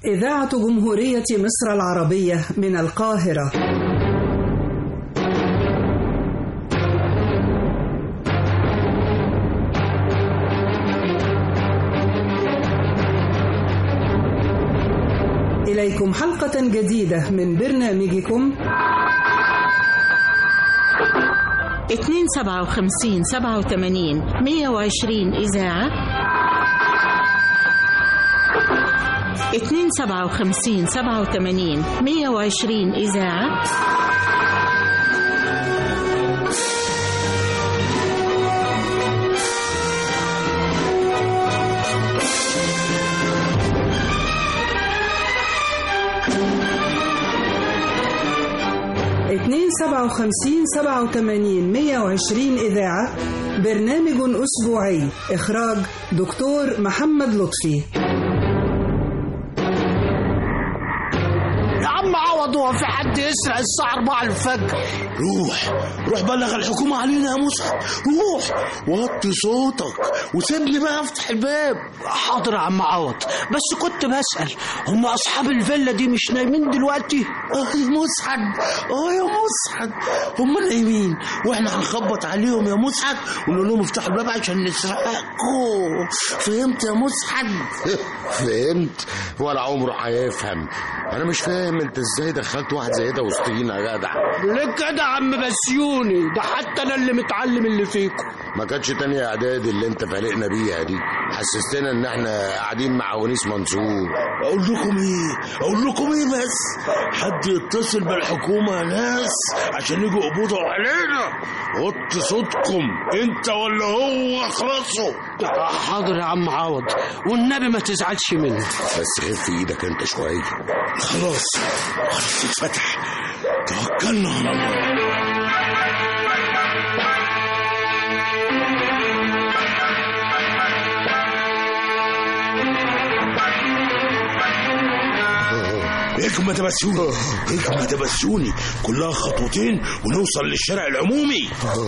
إذاعة جمهورية مصر العربية من القاهرة إليكم حلقة جديدة من برنامجكم 257 87 120 إذاعة 257 87 120 إذاعة اتنين سبعة وخمسين سبعة وتمانين مية وعشرين إذاعة برنامج أسبوعي إخراج دكتور محمد لطفي يا عم عوض هو في حد يسرق الساعة 4 الفجر روح روح بلغ الحكومة علينا يا مسعد روح وطي صوتك وسيبني بقى افتح الباب حاضر يا عم عوض بس كنت بسأل هم أصحاب الفيلا دي مش نايمين دلوقتي اه يا مسعد اه يا مسعد هم نايمين واحنا هنخبط عليهم يا مسعد ونقول لهم افتحوا الباب عشان نسرقكم فهمت يا مسعد فهمت ولا عمره هيفهم انا مش فاهم انت ازاي دخلت واحد زي ده وسطينا يا جدع ليه كده يا عم بسيوني ده حتى أنا اللي متعلم اللي فيكم ما كانتش تانية اعدادي اللي انت فالقنا بيها دي حسستنا ان احنا قاعدين مع ونيس منصور اقول لكم ايه اقول لكم ايه بس حد يتصل بالحكومة يا ناس عشان يجوا يقبضوا علينا وطي صوتكم انت ولا هو اخلصوا حاضر يا عم عوض والنبي ما تزعلش مني بس خف ايدك انت شويه خلاص خلاص اتفتح توكلنا على الله هيك ما تبسوني هيك ما تبسوني كلها خطوتين ونوصل للشارع العمومي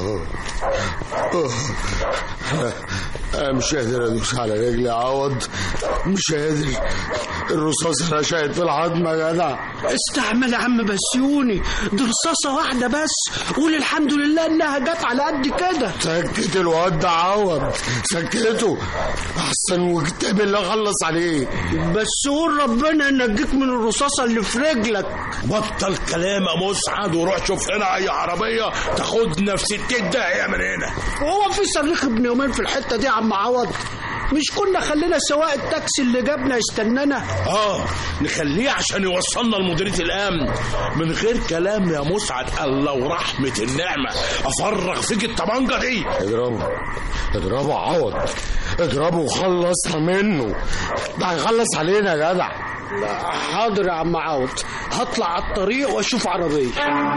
انا مش قادر ادوس على رجلي يا عوض مش قادر الرصاصة رشقت في العظم يا جدع استحمل يا عم بسيوني دي رصاصة واحدة بس قول الحمد لله إنها جت على قد كده سكت الواد ده عوض سكته احسن وكتاب اللي اخلص عليه بس قول ربنا ينجيك من الرصاصة اللي في رجلك بطل كلام يا مسعد وروح شوف لنا اي عربيه تاخدنا في ستين داهيه من هنا هو في صريخ ابن يومين في الحتة دي يا عم عوض مش كنا خلينا سواق التاكسي اللي جابنا يستنانا اه نخليه عشان يوصلنا لمديريه الامن من غير كلام يا مسعد الله ورحمه النعمه افرغ فيك الطبنجه دي اضربه اضربه عوض اضربه وخلصها منه ده هيخلص علينا يا جدع لا حاضر يا عم عوض هطلع على الطريق واشوف عربية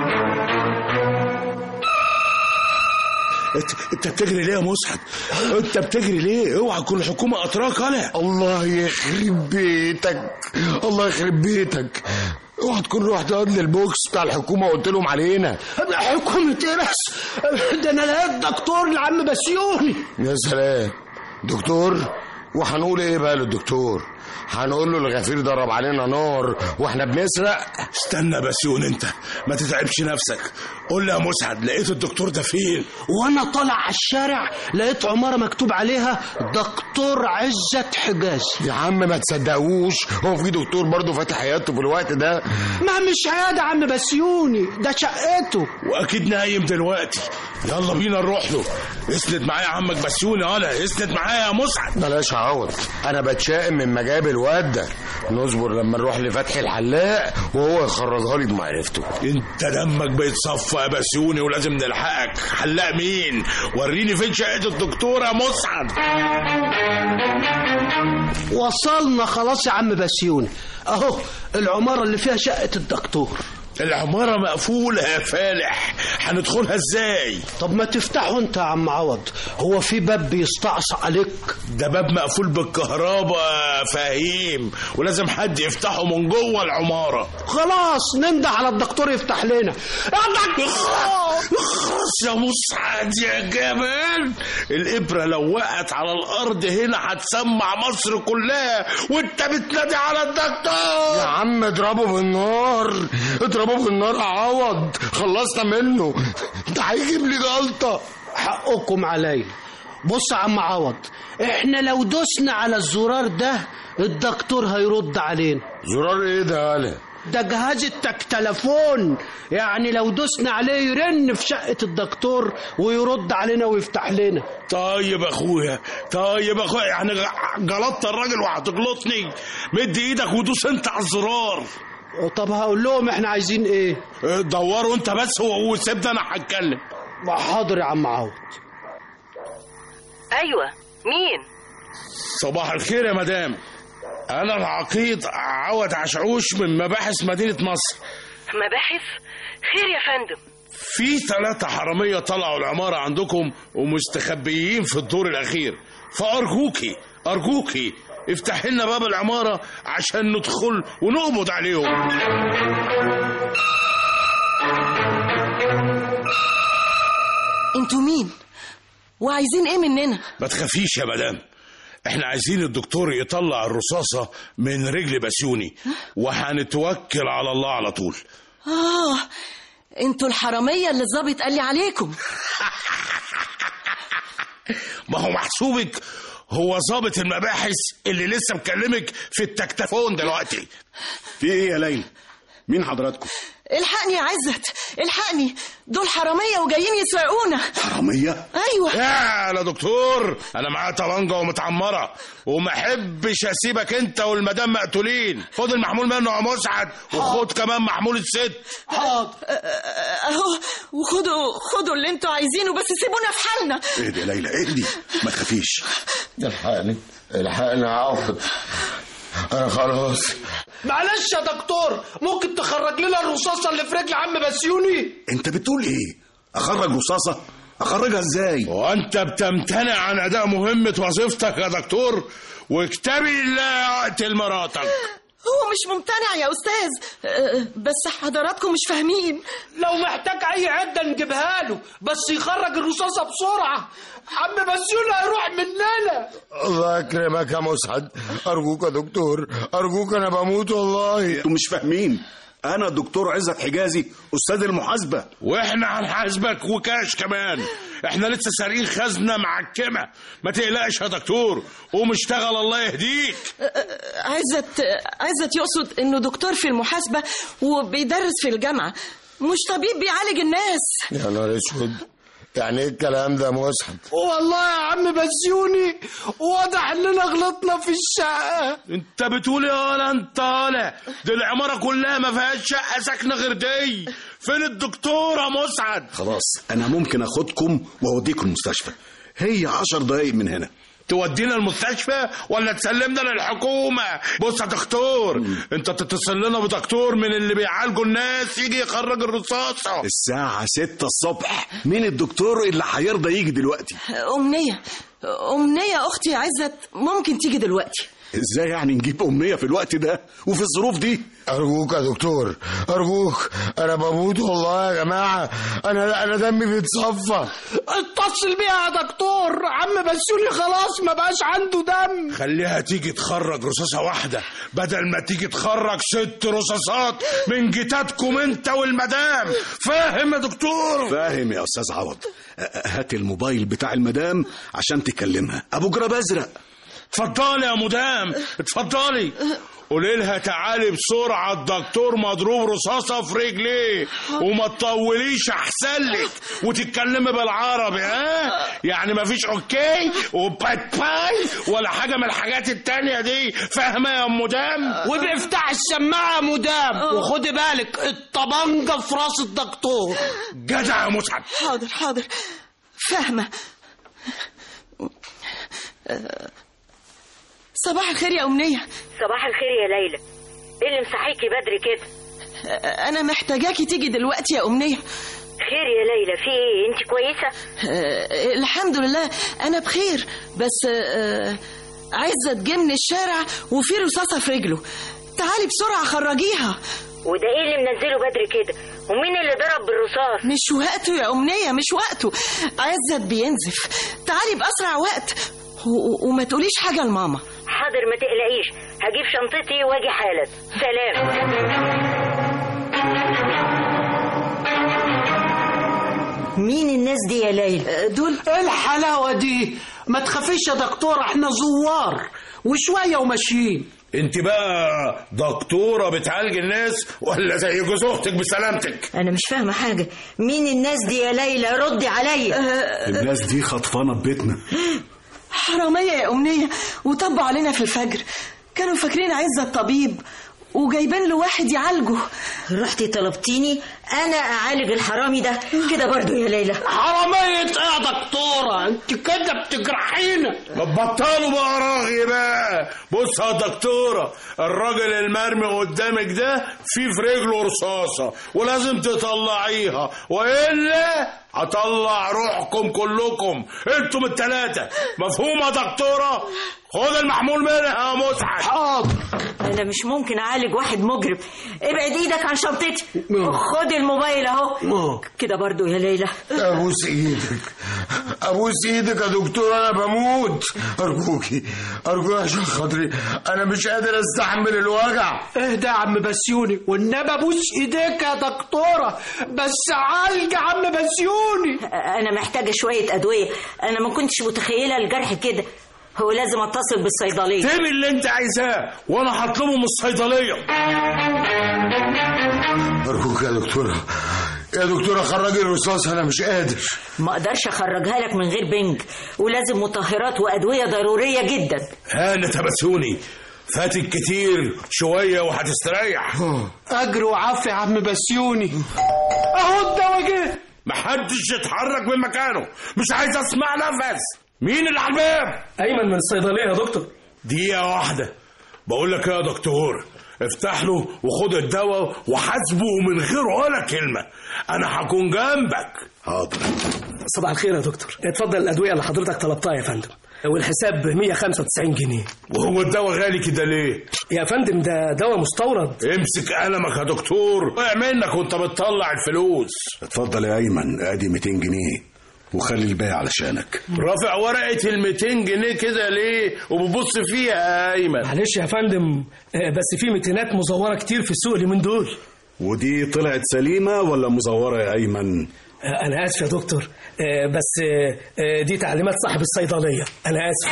انت انت بتجري ليه يا مسعد انت بتجري ليه اوعى تكون الحكومه قطراك انا الله يخرب بيتك الله يخرب بيتك اوعى تكون رحت قبل للبوكس بتاع الحكومه وقلت لهم علينا حكومة ايه بس ده انا لقيت دكتور لعم بسيوني يا سلام دكتور وهنقول ايه بقى للدكتور هنقول له الغفير ضرب علينا نار واحنا بنسرق استنى بس يون انت ما تتعبش نفسك قول لي يا مسعد لقيت الدكتور ده فين وانا طالع على الشارع لقيت عمارة مكتوب عليها دكتور عزت حجاز يا عم ما تصدقوش هو في دكتور برضه فاتح عيادته في الوقت ده ما مش عيادة عم بسيوني ده شقته واكيد نايم دلوقتي يلا بينا نروح له اسند معايا عمك بسيوني انا اسند معايا يا مسعد بلاش عوض انا بتشائم من مجاب الواد ده نصبر لما نروح لفتحي الحلاق وهو يخرجها لي بمعرفته انت دمك بيتصفى يا بسيوني ولازم نلحقك حلاق مين وريني فين شقه الدكتور يا مسعد وصلنا خلاص يا عم بسيوني اهو العمارة اللي فيها شقة الدكتور العمارة مقفولة يا فالح هندخلها ازاي طب ما تفتحه انت يا عم عوض هو في باب بيستعصى عليك ده باب مقفول بالكهرباء فهيم ولازم حد يفتحه من جوه العمارة خلاص ننده على الدكتور يفتح لنا يا دكتور خلاص يا مسعد يا جمال الإبرة لو وقعت على الأرض هنا هتسمع مصر كلها وانت بتنادي على الدكتور عم اضربه بالنار اضربه بالنار يا عوض خلصنا منه ده هيجيب لي جلطة حقكم عليا بص يا عم عوض احنا لو دوسنا على الزرار ده الدكتور هيرد علينا زرار ايه ده يالا ده جهاز التليفون يعني لو دوسنا عليه يرن في شقة الدكتور ويرد علينا ويفتح لنا طيب اخويا طيب اخويا يعني جلطت الراجل وهتجلطني مد ايدك ودوس انت على الزرار طب هقول لهم احنا عايزين ايه دوروا انت بس و- وسيبني انا هتكلم حاضر يا عم عوض ايوه مين صباح الخير يا مدام انا العقيد عوض عشعوش من مباحث مدينة مصر مباحث خير يا فندم في ثلاثة حرامية طلعوا العمارة عندكم ومستخبيين في الدور الأخير فأرجوكي أرجوكي افتح لنا باب العمارة عشان ندخل ونقبض عليهم انتوا مين وعايزين ايه مننا ما تخافيش يا مدام احنا عايزين الدكتور يطلع الرصاصة من رجل بسيوني وهنتوكل على الله على طول اه انتوا الحراميه اللي الظابط قال لي عليكم ما هو محسوبك هو ضابط المباحث اللي لسه مكلمك في التكتفون دلوقتي في ايه يا ليلى مين حضراتكم الحقني يا عزت الحقني دول حراميه وجايين يسرقونا حراميه ايوه يا دكتور انا معايا طلنجه ومتعمره وما احبش اسيبك انت والمدام مقتولين خد المحمول منه يا مسعد وخد كمان محمول الست حاضر اهو وخدوا خدوا اللي انتوا عايزينه بس سيبونا في حالنا اهدي يا ليلى اهدي ما تخافيش الحقني الحقني يا عوض انا خلاص معلش يا دكتور ممكن تخرج لنا الرصاصة اللي في رجل عم بسيوني انت بتقول ايه اخرج رصاصه اخرجها ازاي وانت بتمتنع عن اداء مهمه وظيفتك يا دكتور واكتبي لا اقتل مراتك هو مش ممتنع يا استاذ أه، بس حضراتكم مش فاهمين لو محتاج اي عدة نجيبها له بس يخرج الرصاصة بسرعة عم بسيوني هيروح مننا الله يكرمك يا مسعد ارجوك يا دكتور ارجوك انا بموت والله انتوا مش فاهمين انا الدكتور عزت حجازي استاذ المحاسبه واحنا هنحاسبك وكاش كمان احنا لسه سارقين خزنه معكمه ما تقلقش يا دكتور قوم اشتغل الله يهديك عزت عزت يقصد انه دكتور في المحاسبه وبيدرس في الجامعه مش طبيب بيعالج الناس يا نهار اسود يعني ايه الكلام ده يا مسعد والله يا عم بسيوني واضح اننا غلطنا في الشقة انت بتقول ايه ولا انت طالع دي العماره كلها ما فيهاش شقه ساكنه غير دي فين الدكتور يا مسعد خلاص انا ممكن اخدكم واوديكم المستشفى هي عشر دقايق من هنا تودينا المستشفى ولا تسلمنا للحكومه بص يا دكتور انت تتصل لنا بدكتور من اللي بيعالجوا الناس يجي يخرج الرصاصه الساعة ستة الصبح مين الدكتور اللي هيرضى يجي دلوقتي امنيه امنيه اختي عزت ممكن تيجي دلوقتي ازاي يعني نجيب امنية في الوقت ده وفي الظروف دي ارجوك يا دكتور ارجوك انا بموت والله يا جماعه انا انا دمي بيتصفى اتصل بيها يا دكتور عم بسيوني خلاص ما بقاش عنده دم خليها تيجي تخرج رصاصة واحدة بدل ما تيجي تخرج ست رصاصات من جتاتكم انت والمدام فاهم يا دكتور فاهم يا استاذ عوض أ- أ- هات الموبايل بتاع المدام عشان تكلمها ابو جراب ازرق اتفضلي يا مدام اتفضلي قولي لها تعالي بسرعة الدكتور مضروب رصاصة في رجليه وما تطوليش أحسن لك وتتكلمي بالعربي ها يعني مفيش أوكي وبات باي ولا حاجة من الحاجات التانية دي فاهمة يا أم مدام وبيفتح السماعة يا مدام وخدي بالك الطبنجة في راس الدكتور جدع يا مسعد حاضر حاضر فاهمه أه، صباح الخير يا امنيه صباح الخير يا ليلى ايه اللي مصحيكي بدري كده أه، انا محتاجاكي تيجي دلوقتي يا امنيه خير يا ليلى في ايه انت كويسه أه، الحمد لله انا بخير بس أه، عزت جه من الشارع وفي رصاصه في رجله تعالي بسرعه خرجيها وده ايه اللي منزله بدري كده ومين اللي ضرب بالرصاص مش وقته يا أمنية مش وقته عزت بينزف تعالي بأسرع وقت و- و- وما تقوليش حاجة لماما حاضر ما تقلقيش هجيب شنطتي واجي حالا سلام مين الناس دي يا ليلى دول ايه الحلاوة دي ما تخافيش يا دكتورة احنا زوار وشوية وماشيين انت بقى دكتورة بتعالج الناس ولا زي جوز اختك بسلامتك انا مش فاهمه حاجه مين الناس دي يا ليلى ردي عليا الناس دي خطفانه في بيتنا حراميه يا امنيه وطبوا علينا في الفجر كانوا فاكرين عزه الطبيب وجايبين له واحد يعالجه رحتي طلبتيني انا اعالج الحرامي ده كده برضو يا ليلى حرامية ايه يا دكتورة انت كده بتجرحينا ما تبطلوا بقى راغي بقى بص يا دكتورة الراجل المرمي قدامك ده في في رجله رصاصة ولازم تطلعيها وإلا هطلع روحكم كلكم انتم التلاتة مفهوم يا دكتورة خد المحمول منها يا مسعد حاضر انا مش ممكن اعالج واحد مجرم ابعد ايدك عن شنطتي خد الموبايل اهو اه. كده برضو يا ليلى ابوس ايدك ابوس ايدك يا دكتور انا بموت ارجوكي ارجوك عشان خاطري انا مش قادر استحمل الوجع اهدى يا عم بسيوني والنبي ابوس ايديك يا دكتورة بس عالج يا عم بسيوني انا محتاجه شويه ادويه انا ما كنتش متخيله الجرح كده هو لازم اتصل بالصيدليه سيب اللي انت عايزاه وانا هطلبه من الصيدلية ارجوك يا دكتوره يا دكتوره خرجي الرصاص انا مش قادر ما اقدرش اخرجها لك من غير بنج ولازم مطهرات وادويه ضروريه جدا هانة تبسوني فاتك كتير شوية وهتستريح اجر وعافية يا عم بسيوني اهو الدواء جه محدش يتحرك من مكانه مش عايز اسمع نفس مين اللي على الباب ايمن من الصيدليه يا دكتور دقيقة واحدة بقول لك إيه يا دكتور افتح له وخد الدواء وحاسبه من غير ولا كلمة أنا هكون جنبك حاضر صباح الخير يا دكتور اتفضل الادويه اللي حضرتك طلبتها يا فندم والحساب ب 195 جنيه وهو الدواء غالي كده ليه؟ يا فندم ده دواء مستورد امسك قلمك يا دكتور وقع منك وانت بتطلع الفلوس اتفضل يا ايمن ادي 200 جنيه وخلي الباقي علشانك رافع ورقة ال 200 جنيه كده ليه؟ وببص فيها يا أيمن معلش يا فندم آه، بس في ميتينات مزوره كتير في السوق اليومين دول ودي طلعت سليمه ولا مزوره يا ايمن آه، انا اسف يا دكتور آه، بس آه، آه، دي تعليمات صاحب الصيدليه انا اسف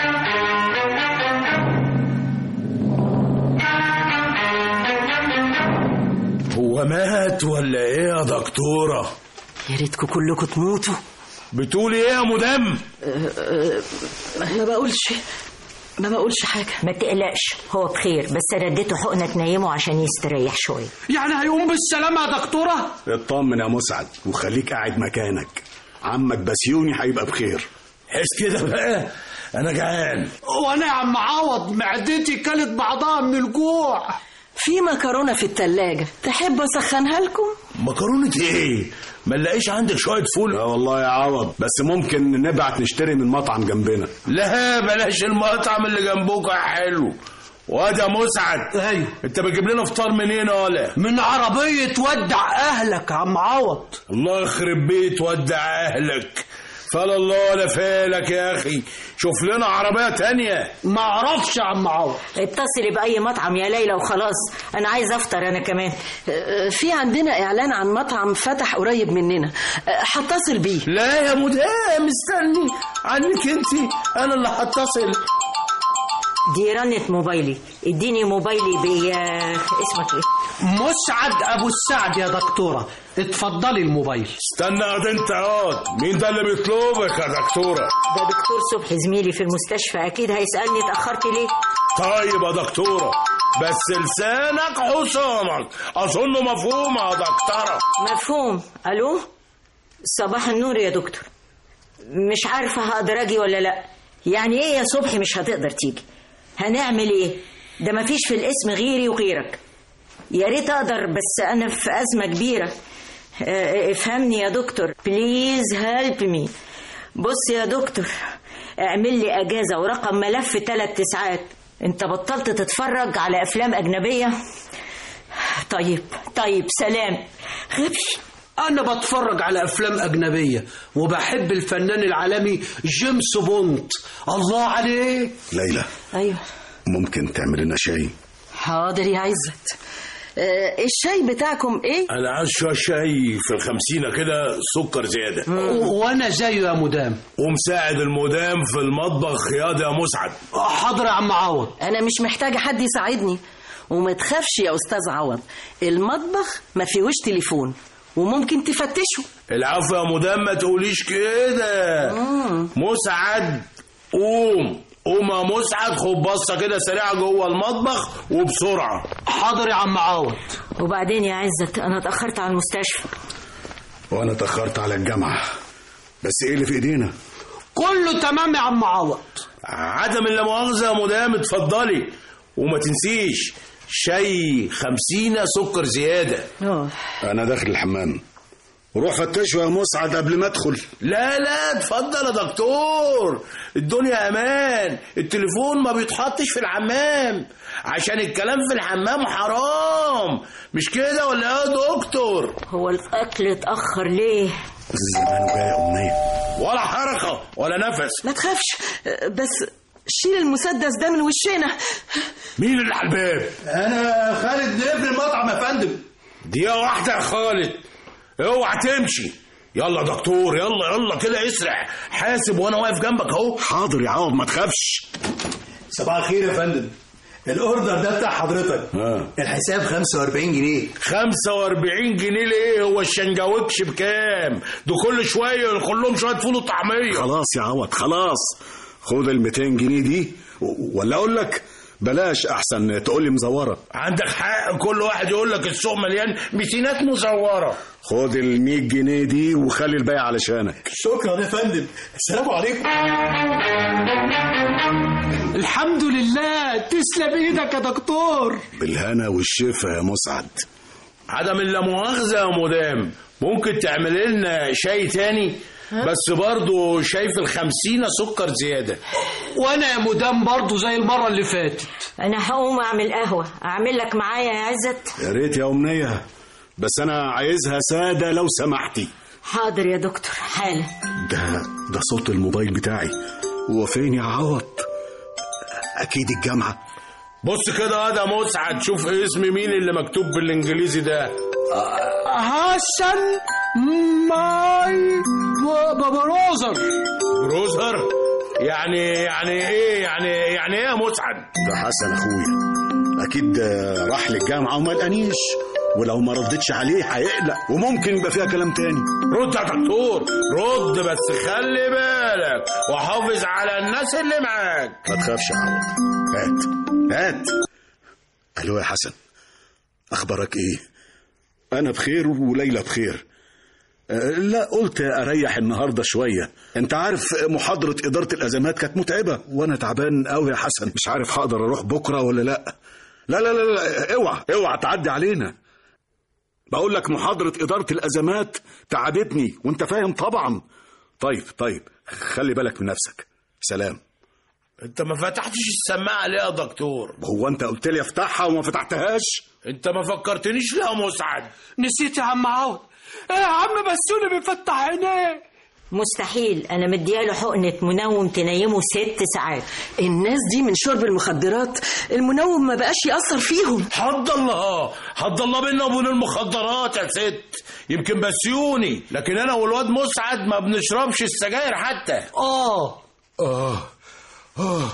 هو مات ولا إيه يا دكتورة؟ يا ريتكم كلكم تموتوا بتقولي إيه يا مدام؟ ما بقولش ما بقولش حاجه ما تقلقش هو بخير بس انا اديته حقنه تنيمه عشان يستريح شويه يعني هيقوم بالسلامة يا دكتورة اطمن يا مسعد وخليك قاعد مكانك عمك بسيوني هيبقى بخير حس كده بقى أنا جعان وانا يا عم عوض معدتي كلت بعضها من الجوع في مكرونه في التلاجة تحب اسخنها لكم مكرونة إيه؟ ما نلاقيش عندك شوية فول؟ لا والله يا عوض بس ممكن نبعت نشتري من مطعم جنبنا لا بلاش المطعم اللي جنبك يا حلو واد يا مسعد ايوه انت بتجيب لنا فطار منين ولا من عربية ودع اهلك يا عم عوض الله يخرب بيت ودع اهلك فلا الله ولا فالك يا اخي شوف لنا عربيه تانية ما اعرفش يا عم عوض اتصلي باي مطعم يا ليلى وخلاص انا عايز افطر انا كمان في عندنا اعلان عن مطعم فتح قريب مننا هتصل بيه لا يا مدام استني عنك انت انا اللي هتصل دي رنة موبايلي اديني موبايلي ب اسمك ايه مسعد ابو السعد يا دكتورة اتفضلي الموبايل استنى قد انت اقعد مين ده اللي بيطلبك يا دكتوره ده دكتور صبحي زميلي في المستشفى اكيد هيسالني اتاخرت ليه طيب يا دكتوره بس لسانك حصانك اظنه مفهوم يا دكتوره مفهوم الو صباح النور يا دكتور مش عارفه هقدر اجي ولا لا يعني ايه يا صبحي مش هتقدر تيجي هنعمل ايه ده مفيش في الاسم غيري وغيرك يا ريت اقدر بس انا في ازمه كبيره اه، افهمني يا دكتور بليز هيلب مي بص يا دكتور اعمل لي اجازه ورقم ملف ثلاث تسعات انت بطلت تتفرج على افلام اجنبيه طيب طيب سلام غبي انا بتفرج على افلام اجنبيه وبحب الفنان العالمي جيمس بوند الله عليه ليلى ايوه ممكن تعمل لنا شاي حاضر يا عزت آه الشاي بتاعكم ايه انا عايز شويه شاي في الخمسينه كده سكر زياده وانا زيه يا مدام ومساعد المدام في المطبخ ياض يا مسعد حاضر يا عم عوض انا مش محتاجه حد يساعدني وما تخافش يا استاذ عوض المطبخ ما فيهوش تليفون وممكن تفتشه العفو يا مدام ما تقوليش كده مسعد قوم قوم يا مسعد خد بصه كده سريعه جوه المطبخ وبسرعه حاضر يا عم عوض وبعدين يا عزت انا اتاخرت على المستشفى وانا اتاخرت على الجامعه بس ايه اللي في ايدينا كله تمام يا عم عوض عدم اللا مؤاخذه يا مدام اتفضلي وما تنسيش شاي خمسينة سكر زيادة انا داخل الحمام روح فتشه يا مسعد قبل ما ادخل لا لا اتفضل يا دكتور الدنيا امان التليفون ما بيتحطش في الحمام عشان الكلام في الحمام حرام مش كده ولا ايه يا دكتور هو الاكل اتاخر ليه زمانه جاي يا امنيه ولا حركه ولا نفس ما تخافش آه، بس شيل المسدس ده من وشنا مين اللي على الباب انا خالد نقفل المطعم يا فندم دقيقه واحده يا خالد اوعى تمشي يلا يا دكتور يلا يلا كده اسرع حاسب وانا واقف جنبك اهو حاضر يا عوض ما تخافش صباح الخير يا فندم الاوردر ده بتاع حضرتك اه الحساب 45 جنيه 45 جنيه ليه هو الشنجاوكش بكام ده كل شويه يدخل لهم شويه فول وطعميه خلاص يا عوض خلاص خد ال 200 جنيه دي و- ولا اقول لك بلاش احسن تقول لي مزوره عندك حق كل واحد يقول لك السوق مليان ميتينات مزوره خد ال 100 جنيه دي وخلي الباقي علشانك شكرا يا فندم السلام عليكم الحمد لله تسلم ايدك يا دكتور بالهنا والشفا يا مسعد عدم اللا مؤاخذه يا مدام ممكن تعمل لنا شاي تاني بس برضه شاي في الخمسينة سكر زيادة وانا يا مدام برضو زي المره اللي فاتت انا هقوم اعمل قهوه اعمل لك معايا يا عزت يا ريت يا امنيه بس انا عايزها ساده لو سمحتي حاضر يا دكتور حالا ده ده صوت الموبايل بتاعي هو فين يا عوض اكيد الجامعه بص كده يا ده مسعد شوف اسم مين اللي مكتوب بالانجليزي ده حسن ماي بابروزر بروزر يعني يعني ايه يعني يعني ايه يا مسعد ده حسن اخويا اكيد آه، راح للجامعه وما لقانيش ولو ما ردتش عليه هيقلق وممكن يبقى فيها كلام تاني رد يا دكتور رد بس خلي بالك وحافظ على الناس اللي معاك ما تخافش يا عوض هات هات الو يا حسن اخبارك ايه انا بخير وليلى بخير أه، لا قلت اريح النهارده شويه انت عارف محاضره اداره الازمات كانت متعبه وانا تعبان قوي يا حسن مش عارف هقدر اروح بكره ولا لا لا لا لا, لا اوعى اوعى تعدي علينا بقول لك محاضره اداره الازمات تعبتني وانت فاهم طبعا طيب طيب خلي بالك من نفسك سلام انت ما فتحتش السماعه ليه يا دكتور هو انت قلت لي افتحها وما فتحتهاش انت ما فكرتنيش ليه يا مسعد نسيت يا عم عوض ايه يا عم بسوني بيفتح عينيه مستحيل انا مدياله حقنه منوم تنيمه ست ساعات الناس دي من شرب المخدرات المنوم ما بقاش يأثر فيهم حد الله حد الله بينا وبين المخدرات يا ست يمكن بسيوني لكن انا والواد مسعد ما بنشربش السجاير حتى اه اه اه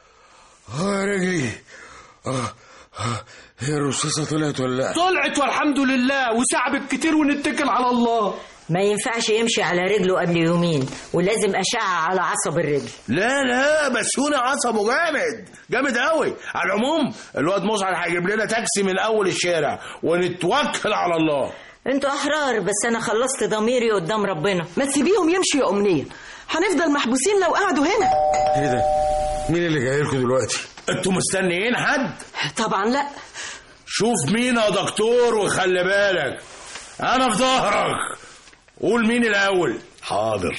اه يا رجلي اه اه هي الرصاصة طلعت ولا لا؟ طلعت والحمد لله وساعة بالكتير ونتكل على الله ما ينفعش يمشي على رجله قبل يومين ولازم اشعه على عصب الرجل لا لا بسيوني عصبه جامد جامد قوي على العموم الواد مسعد هيجيب لنا تاكسي من اول الشارع ونتوكل على الله انتوا احرار بس انا خلصت ضميري قدام ربنا ما تسيبيهم يمشوا يا أمنية هنفضل محبوسين لو قعدوا هنا ايه ده؟ مين اللي جاي لكم دلوقتي؟ انتوا مستنيين حد طبعا لا شوف مين يا دكتور وخلي بالك انا في ظهرك قول مين الاول حاضر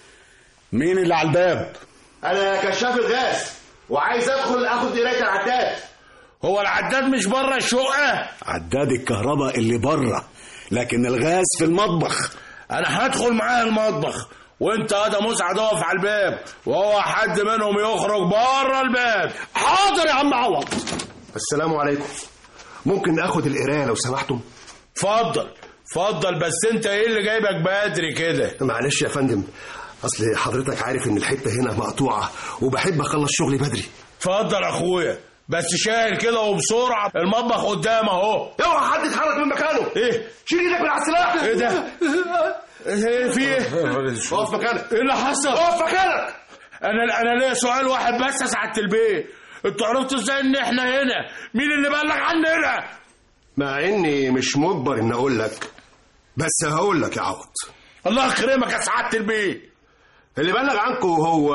مين اللي على الباب انا كشاف الغاز وعايز ادخل اخد قرايه العداد هو العداد مش بره الشقه عداد الكهرباء اللي بره لكن الغاز في المطبخ انا هدخل معاه المطبخ وانت هذا مسعد اقف على الباب وهو حد منهم يخرج بره الباب حاضر يا عم عوض السلام عليكم ممكن اخد القرايه لو سمحتم اتفضل اتفضل بس انت ايه اللي جايبك بدري كده معلش يا فندم اصل حضرتك عارف ان الحته هنا مقطوعه وبحب اخلص شغلي بدري اتفضل يا اخويا بس شايل كده وبسرعه المطبخ قدام اهو اوعى حد يتحرك من مكانه ايه شيل ايدك من على السلاح ايه ده ايه في ايه اقف مكانك ايه اللي حصل اقف مكانك انا انا ليا سؤال واحد بس يا سعاده البيت انتوا عرفتوا ازاي ان احنا هنا مين اللي بلغ عننا مع اني مش مجبر ان اقول لك بس هقول لك يا عوض الله يكرمك يا سعاده البيت اللي بلغ عنكم هو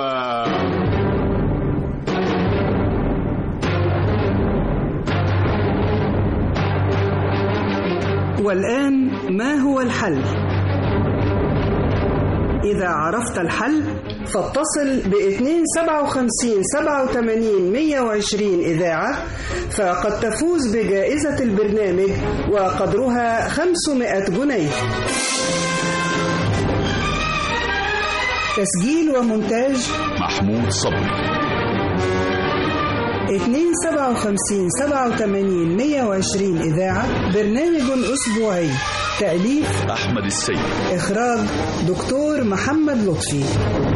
والآن ما هو الحل؟ إذا عرفت الحل فاتصل ب 257 87 120 إذاعة فقد تفوز بجائزة البرنامج وقدرها 500 جنيه تسجيل ومونتاج محمود صبري 257 87 120 إذاعة برنامج أسبوعي تأليف أحمد السيد إخراج دكتور محمد لطفي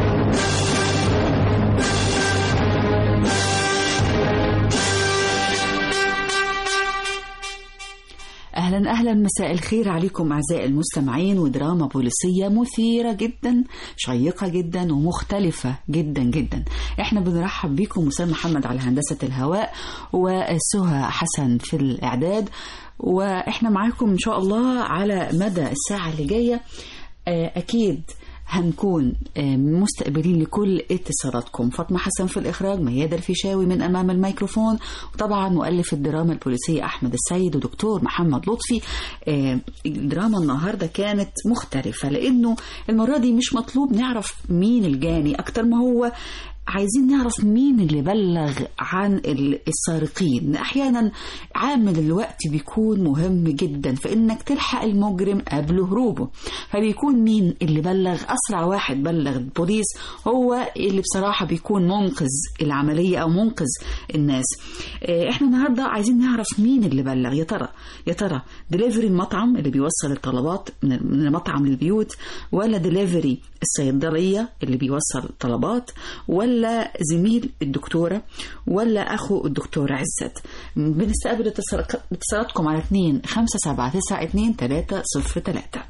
اهلا اهلا مساء الخير عليكم اعزائي المستمعين ودراما بوليسيه مثيره جدا شيقه جدا ومختلفه جدا جدا احنا بنرحب بيكم وسام محمد على هندسه الهواء وسهى حسن في الاعداد واحنا معاكم ان شاء الله على مدى الساعه اللي جايه اكيد هنكون مستقبلين لكل اتصالاتكم فاطمة حسن في الإخراج ميادة الفيشاوي من أمام الميكروفون وطبعا مؤلف الدراما البوليسية أحمد السيد ودكتور محمد لطفي الدراما النهاردة كانت مختلفة لأنه المرة دي مش مطلوب نعرف مين الجاني أكتر ما هو عايزين نعرف مين اللي بلغ عن السارقين احيانا عامل الوقت بيكون مهم جدا في انك تلحق المجرم قبل هروبه فبيكون مين اللي بلغ اسرع واحد بلغ البوليس هو اللي بصراحه بيكون منقذ العمليه او منقذ الناس احنا النهارده عايزين نعرف مين اللي بلغ يا ترى يا ترى دليفري المطعم اللي بيوصل الطلبات من المطعم للبيوت ولا دليفري الصيدليه اللي بيوصل الطلبات ولا ولا زميل الدكتورة ولا أخو الدكتورة عزت بنستقبل اتصالاتكم على 2 5 7 9 2 3 0 3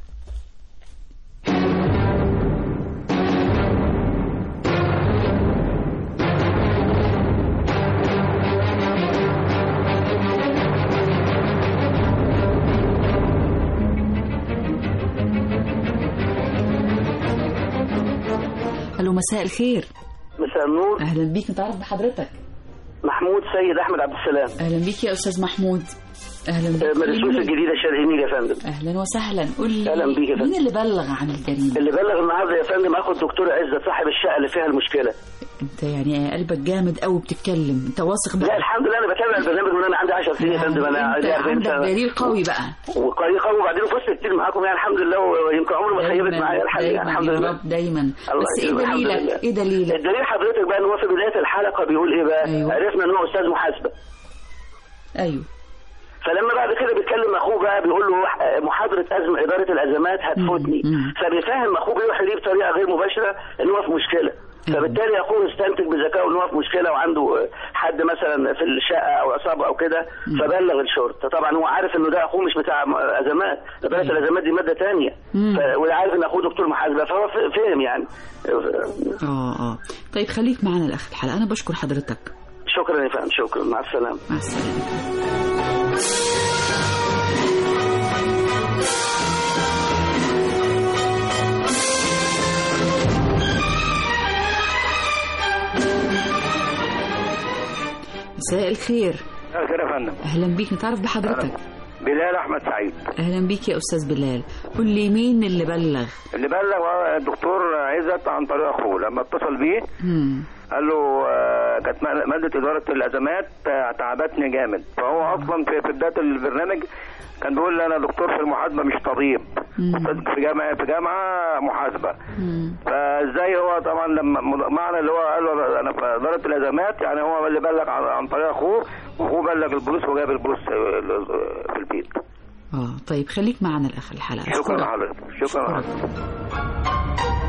الو مساء الخير مساء النور اهلا بيك نتعرف بحضرتك محمود سيد احمد عبد السلام اهلا بيك يا استاذ محمود اهلا بيك من السويس الجديده شرق النيل يا فندم اهلا وسهلا قول لي اهلا بيك يا فندم مين اللي بلغ عن الجريمه اللي بلغ النهارده يا فندم اخو الدكتور عزت صاحب الشقه اللي فيها المشكله انت يعني قلبك جامد قوي بتتكلم انت واثق لا الحمد لله انا بتابع البرنامج من انا عندي 10 سنين يا فندم انا انت عندي 40 عندك سنه دليل قوي بقى وقوي قوي وبعدين فزت كتير معاكم يعني الحمد لله ويمكن عمري ما خيبت معايا الحقيقه دايما الحمد يا لله رب دايما الله بس ايه يكرمك، الحمد دليلك لله. ايه دليلك الدليل حضرتك بقى ان هو في بدايه الحلقه بيقول ايه بقى أيوة. عرفنا ان هو استاذ محاسبه ايوه فلما بعد كده بيتكلم اخوه بقى بيقول له آه، محاضره ازمه اداره الازمات هتفوتني فبيفهم اخوه بيروح ليه بطريقه غير مباشره ان هو في مشكله فبالتالي اخوه استنتج بذكائه ان هو في مشكله وعنده آه، حد مثلا في الشقه او عصابه او كده فبلغ الشرطه طبعا هو عارف انه ده اخوه مش بتاع م- ازمات اداره الازمات دي ماده ثانيه وعارف ان اخوه دكتور محاسبه فهو ف- فهم يعني اه اه طيب خليك معنا لاخر الحلقه انا بشكر حضرتك شكرا يا فندم شكرا مع السلامه مع السلامه مساء الخير خير يا فندم اهلا بيك نتعرف بحضرتك بلال احمد سعيد اهلا بيك يا استاذ بلال قول لي مين اللي بلغ اللي بلغ هو الدكتور عزت عن طريق اخوه لما اتصل بيه مم. قال له آه، كانت م- ماده اداره الازمات آه، تعبتني جامد فهو اصلا في في بدايه البرنامج كان بيقول لي انا دكتور في المحاسبه مش طبيب أستاذ في جامعه في جامعه محاسبه فازاي هو طبعا لما معنى اللي هو قال له انا في اداره الازمات يعني هو اللي بلغ عن عن طريق اخوه واخوه بلغ البوليس وجاب البوليس في البيت اه طيب خليك معنا لاخر الحلقه شكرا أشكرك. لحضرتك شكرا لحضرتك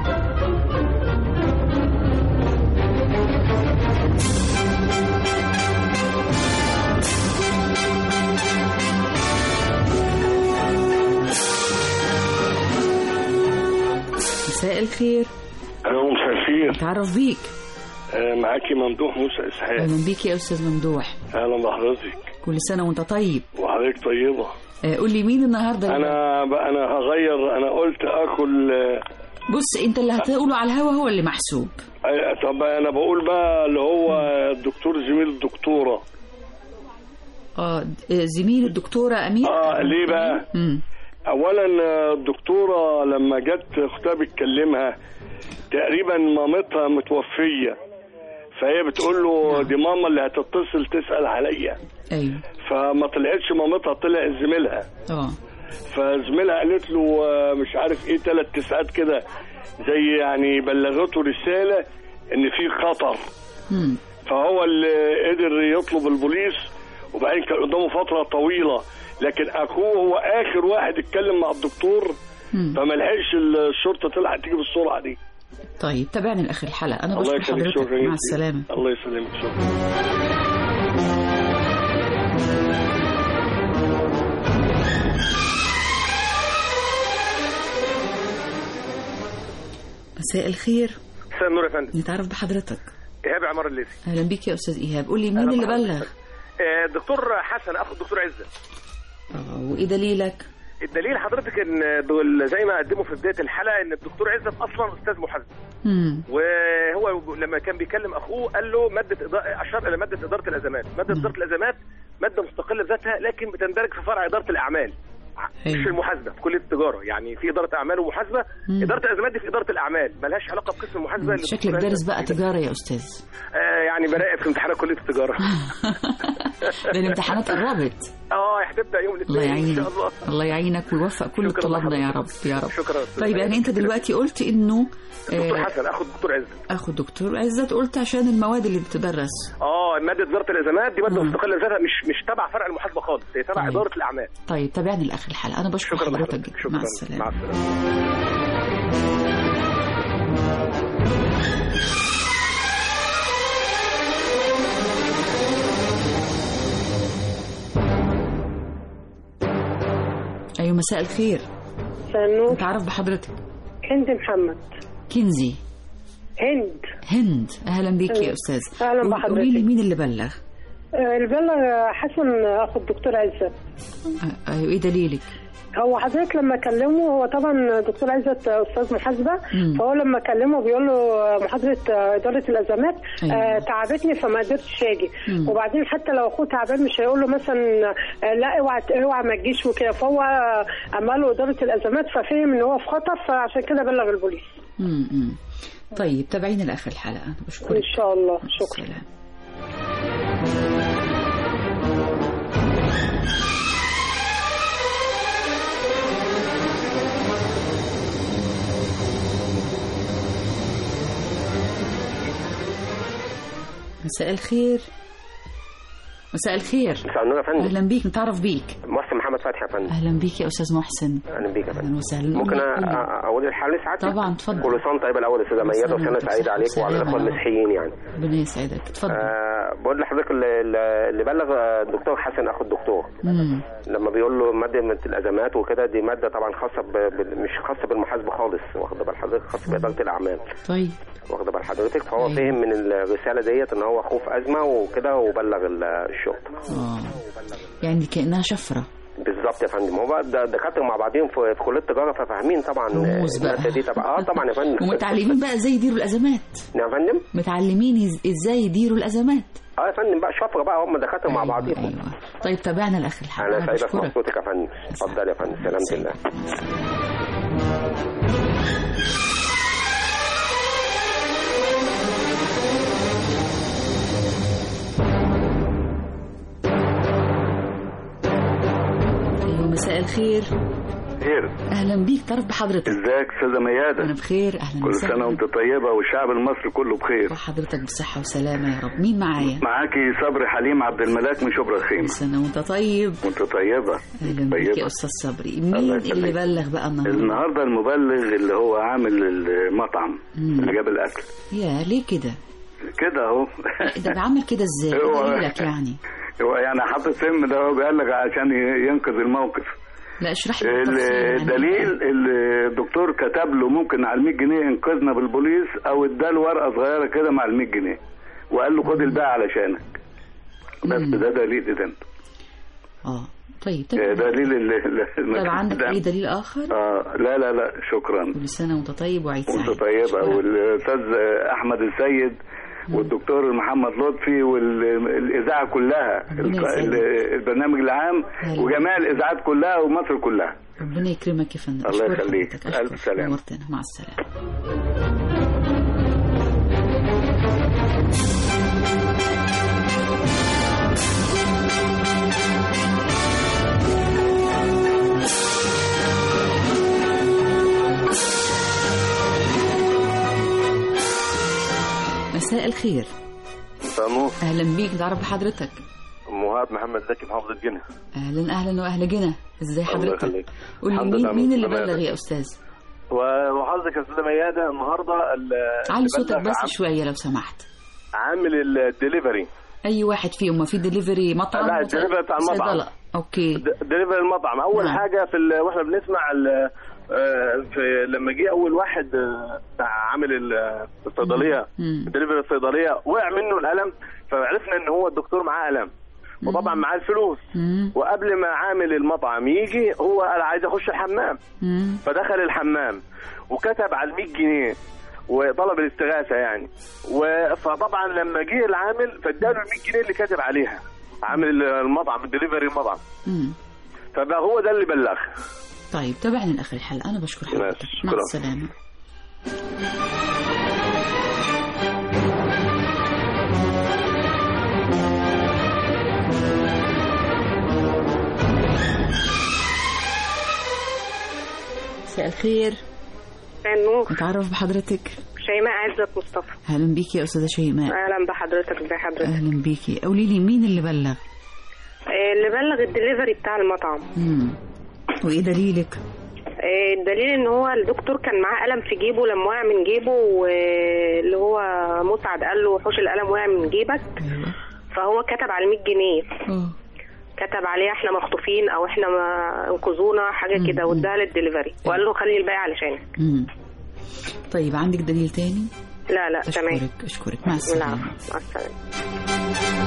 مساء الخير الو مساء الخير تعرف بيك آه، معاكي ممدوح موسى اسحاق اهلا بيك يا استاذ ممدوح اهلا بحضرتك كل سنه وانت طيب وحضرتك طيبه آه، قول لي مين النهارده اللي- انا ب- انا هغير انا قلت اكل آه، بص انت اللي هتقوله على الهوا هو اللي محسوب آه، طب انا بقول بقى اللي هو الدكتور زميل الدكتوره اه د- زميل الدكتوره امير اه ليه بقى مم. اولا آه، الدكتوره لما جت اختها بتكلمها تقريبا مامتها متوفيه فهي بتقول له دي ماما اللي هتتصل تسال عليا ايوه فما طلعتش مامتها طلع زميلها اه فزميلها قالت له آه، مش عارف ايه ثلاث تسعات كده زي يعني بلغته رساله ان في خطر مم. فهو اللي قدر يطلب البوليس وبعدين كان قدامه فتره طويله لكن اخوه هو اخر واحد اتكلم مع الدكتور مم. فما لحقش الشرطه تلحق تيجي بالسرعه دي طيب تابعني لاخر الحلقه انا الله بشكر يخليك حضرتك شكرا مع جزيلا. السلامه الله يسلمك شكرا مساء الخير مساء النور يا فندم نتعرف بحضرتك ايهاب عمار الليثي اهلا بيك يا استاذ ايهاب قول لي مين أهلا اللي بحضرتك. بلغ آه، الدكتور حسن اخو الدكتور عزه آه، وايه دليلك الدليل حضرتك ان دول زي ما قدموا في بدايه الحلقه ان الدكتور عزت اصلا استاذ محاسبه مم. وهو لما كان بيكلم اخوه قال له ماده إضاءة اشار الى ماده اداره الازمات ماده اداره الازمات ماده مستقله بذاتها لكن بتندرج في فرع اداره الاعمال مش في المحاسبه في كليه التجاره يعني في اداره اعمال ومحاسبه مم. اداره الازمات دي في اداره الاعمال ملهاش علاقه بقسم المحاسبه اللي شكلك الدكتور دارس عزت بقى فيه ده. تجاره يا استاذ آه يعني براقب في امتحانات كليه التجاره ده الامتحانات قربت اه هتبدا يوم الله الاثنين ان يعينك شاء الله الله يعينك ويوفق كل شكراً طلابنا يا رب يا رب شكرا أستاذ طيب يعني انت دلوقتي قلت انه الدكتور آه، حسن اخو الدكتور عزت اخو الدكتور عزت قلت عشان المواد اللي بتدرس اه ماده اداره الازمات دي ماده مستقله ذاتها مش مش تبع فرع المحاسبه خالص هي تبع طيب. اداره الاعمال طيب تابعني لاخر الحلقه انا بشكر شكرا حضرتك لحضرتك جدا شكرا مع السلامه مع السلامه ايوه مساء الخير مساء النور نتعرف بحضرتك هند محمد كنزي هند هند اهلا بيك يا أهلا. استاذ أهلا قول- بحضرتك. قولي لي مين اللي بلغ آه، البلغ حسن اخو الدكتور عزت آه، ايوه ايه دليلك هو حضرتك لما كلمه هو طبعا دكتور عزت استاذ محاسبه مم. فهو لما كلمه بيقول له محاضره اداره الازمات أيوة. آه تعبتني فما قدرتش اجي مم. وبعدين حتى لو اخوه تعبان مش هيقول له مثلا آه لا اوعى اوعى ما تجيش وكده فهو عمل له اداره الازمات ففهم ان هو في خطر فعشان كده بلغ البوليس مم، مم. طيب تابعينا لاخر الحلقه انا بشكرك ان شاء الله شكرا مساء الخير مساء الخير مساء النور يا فندم اهلا بيك نتعرف بيك محسن محمد فتحي يا فندم اهلا بيك يا استاذ محسن اهلا بيك يا فندم اهلا وسهلا ممكن قولي- قولي. أ- اقول الحل ساعتك طبعا اتفضل كل سنه طيب الاول استاذه ميادة سلامة وسنه سعيده عليك وعلى وسلامة. الاخوه المسيحيين يعني ربنا يسعدك اتفضل آه بقول لحضرتك اللي, اللي بلغ الدكتور حسن اخو الدكتور مم. لما بيقول له ماده من الازمات وكده دي ماده طبعا خاصه ب... ب- مش خاصه بالمحاسبه خالص واخده بال حضرتك خاصه باداره الاعمال طيب واخده بال حضرتك فهو فهم من الرساله ديت ان هو اخوه في ازمه وكده وبلغ ال- الشرطه اه يعني كانها شفره بالظبط يا فندم هو بقى الد- الدكاتره مع بعضهم في, في كليه التجاره ففاهمين طبعا رموز بقى. الماده دي طبعا اه طبعا يا فندم ومتعلمين بقى ازاي يديروا الازمات نعم يا فندم متعلمين إز- ازاي يديروا الازمات اه يا فندم بقى شفره بقى هم دكاتره مع بعضهم أيوة. طيب تابعنا لاخر الحلقه انا انا سعيد بشكرك اسمع صوتك يا فندم اتفضل يا فندم سلامة الله الو مساء الخير خير اهلا بيك تعرف بحضرتك ازيك استاذه ميادة انا بخير اهلا كل وسهلا سنه وانت طيبه والشعب المصري كله بخير وحضرتك بصحه وسلامه يا رب مين معايا معاكي صبري حليم عبد الملاك من شبرا الخيمه سنه وانت طيب وانت طيبه اهلا بيك يا استاذ صبري مين اللي بلغ بقى النهارده النهارده المبلغ اللي هو عامل المطعم مم. اللي جاب الاكل يا ليه كده كده اهو ده بعمل كده ازاي هو- ايه دليلك يعني هو يعني حاطط سم ده هو بيقلق عشان ينقذ الموقف لا اشرح لي بالتفصيل يعني. الدليل اللي الدكتور كتب له ممكن على ال 100 جنيه انقذنا بالبوليس او اداله ورقه صغيره كده مع ال 100 جنيه وقال له خد الباقي علشانك بس ده دليل ده اه طيب طب دليل ال- ال- طب عندك ده. اي دليل اخر اه لا لا لا شكرا كل سنه وانت طيب وعيد وانت سعيد طيبه والاستاذ احمد السيد والدكتور محمد لطفي والاذاعه كلها ربنا الق- يسعدك. ال- البرنامج العام هلا. وجميع الاذاعات كلها ومصر كلها ربنا يكرمك يا فندم الله أشكر يخليك. حضرتك، ألف أشكر. سلامة. نورتنا مع السلامه مساء الخير سامو اهلا بيك تعرف بحضرتك مهاب محمد زكي محافظة جنة اهلا اهلا واهلا جنى ازاي الله حضرتك يخليك قول لي الحمد مين لله مين اللي تمام. بلغ يا استاذ و- وحضرتك يا استاذة ميادة النهارده ال- علي اللي صوتك بلغ بس عم- شويه لو سمحت عامل الدليفري اي واحد فيهم ما في دليفري مطعم لا، ولا الدليفري بتاع المطعم. صيدلة. اوكي دليفري المطعم اول نعم. حاجه في ال... واحنا بنسمع ال... آه، في لما جه اول واحد آه، بتاع عامل ال- الصيدليه مم. دليفري الصيدليه وقع منه القلم فعرفنا ان هو الدكتور معاه قلم وطبعا معاه الفلوس مم. وقبل ما عامل المطعم يجي هو قال عايز اخش الحمام مم. فدخل الحمام وكتب على ال 100 جنيه وطلب الاستغاثه يعني و- فطبعا لما جه العامل فاداله ال 100 جنيه اللي كاتب عليها عامل المطعم الدليفري المطعم مم. فبقى هو ده اللي بلغ طيب تابعني لاخر الحلقه انا بشكر حضرتك مع شكرا. السلامه مساء الخير النور نتعرف بحضرتك شيماء عزت مصطفى اهلا بيكي يا استاذه شيماء اهلا بحضرتك ازي حضرتك اهلا بيكي قولي لي مين اللي بلغ آه، اللي بلغ الدليفري بتاع المطعم مم. وايه دليلك آه، الدليل ان هو الدكتور كان معاه قلم في جيبه لما وقع من جيبه واللي هو مسعد قال له حوش القلم وقع من جيبك فهو كتب على 100 جنيه كتب عليه احنا مخطوفين او احنا ما انقذونا حاجه كده واداها للدليفري وقال له خلي الباقي علشانك مم. طيب عندك دليل تاني لا لا تمام اشكرك اشكرك مع السلامه نعم مع السلامه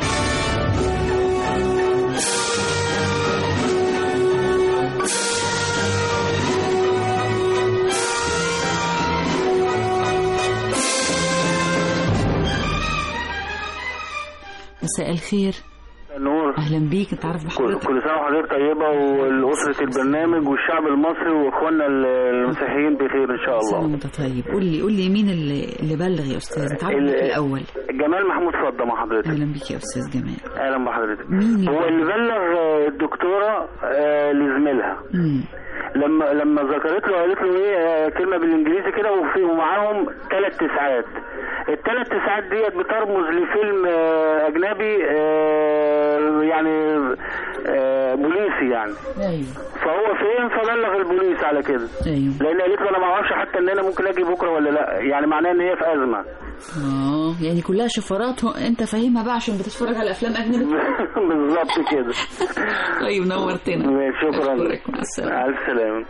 مساء الخير نور اهلا بيك نتعرف كل, بحضرتك كل سنه وحضرتك طيبه والاسره البرنامج والشعب المصري واخواننا ال- المسيحيين بخير ان شاء سنة الله وانت طيب قول لي قول لي مين اللي اللي بلغ يا استاذ نتعرف ال- بيك الاول جمال محمود فضه مع حضرتك اهلا بيك يا استاذ جمال اهلا بحضرتك مين هو اللي بلغ آه، الدكتوره آه، لزميلها مم. لما لما ذكرت له قالت له ايه آه، كلمه بالانجليزي كده وفي ومعاهم ثلاث تسعات الثلاث تسعات ديت بترمز لفيلم آه، اجنبي آه، يعني آه، بوليسي يعني ايوه فهو فين فبلغ البوليس على كده ايوه لان قالت له انا ما اعرفش حتى ان انا ممكن اجي بكره ولا لا يعني معناه ان هي في ازمه اه يعني كلها شفرات هو- انت فاهمها بقى عشان بتتفرج على افلام اجنبي بالظبط كده طيب نورتنا شكرا أشكرك، مع السلامة. الف سلامه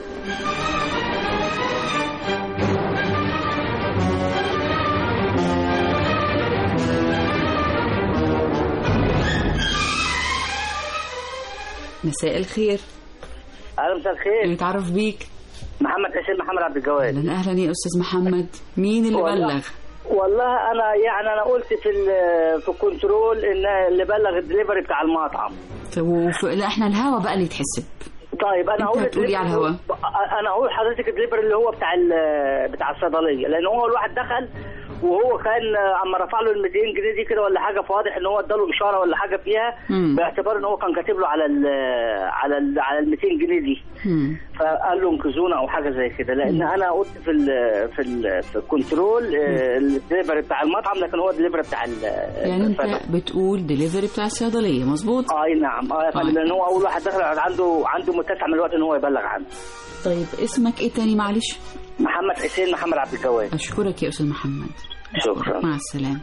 مساء الخير اهلا مساء الخير نتعرف بيك محمد حسين محمد عبد الجواد اهلا اهلا يا استاذ محمد مين اللي والله- بلغ والله انا يعني انا قلت في ال- في الكنترول ان اللي بلغ الدليفري بتاع المطعم ف- وف... لا احنا الهوا بقى اللي يتحسب طيب انا أنت هقول هتقول إيه على الدليفري- الهوا؟ انا هقول حضرتك الدليفري اللي هو بتاع ال- بتاع الصيدليه لان هو الواحد دخل وهو كان آه، اما رفع له ال 200 جنيه دي كده ولا حاجه فواضح ان هو اداله اشاره ولا حاجه فيها مم. باعتبار ان هو كان كاتب له على ال على ال على ال 200 جنيه دي مم. فقال له انقذونا او حاجه زي كده لان انا قلت في ال في ال في الكنترول آه، الدليفري بتاع المطعم لكن هو الدليفري بتاع ال- يعني الصيدلة. انت بتقول دليفري بتاع الصيدليه مظبوط اي نعم اه يا فندم لان هو اول واحد دخل عنده عنده متسع من الوقت ان هو يبلغ عنه طيب اسمك ايه تاني معلش محمد حسين محمد عبد الجواد اشكرك يا استاذ محمد شكرا مع السلامه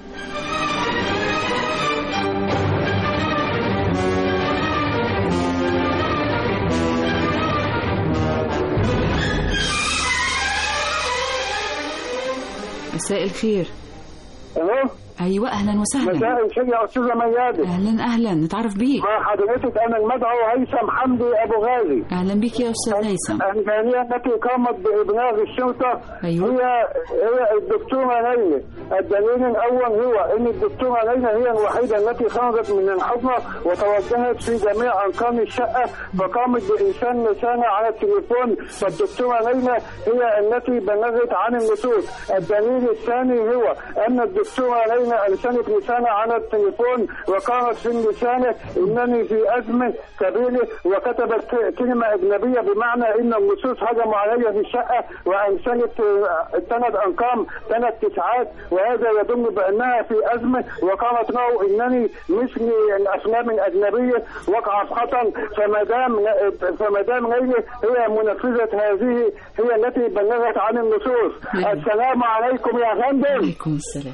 مساء الخير الو ايوه اهلا وسهلا مساء الخير يا استاذه ميادة اهلا اهلا نتعرف بيك مع حضرتك انا المدعو هيثم حمدي ابو غازي اهلا بيك يا استاذ هيثم الثانية التي قامت بإبلاغ الشرطة أيوة. هي هي الدكتورة ليلى الدليل الأول هو أن الدكتورة ليلى هي الوحيدة التي خرجت من الحضنة وتوجهت في جميع أرقام الشقة فقامت بإنشان لسانة على التليفون فالدكتورة ليلى هي التي بلغت عن النصوص الدليل الثاني هو أن الدكتورة ليلى أرسلت لسانة على التليفون وقالت في اللسانة إنني في أزمة كبيرة وكتبت كلمة أجنبية بمعنى إن اللصوص هجموا علي في الشقة وأرسلت ثلاث أرقام ثلاث تسعات وهذا يدل بأنها في أزمة وقالت له إنني مثل الأفلام الأجنبية وقع في خطر فمدام فمدام ليلى هي منفذة هذه هي التي بلغت عن النصوص السلام عليكم يا فندم عليكم السلام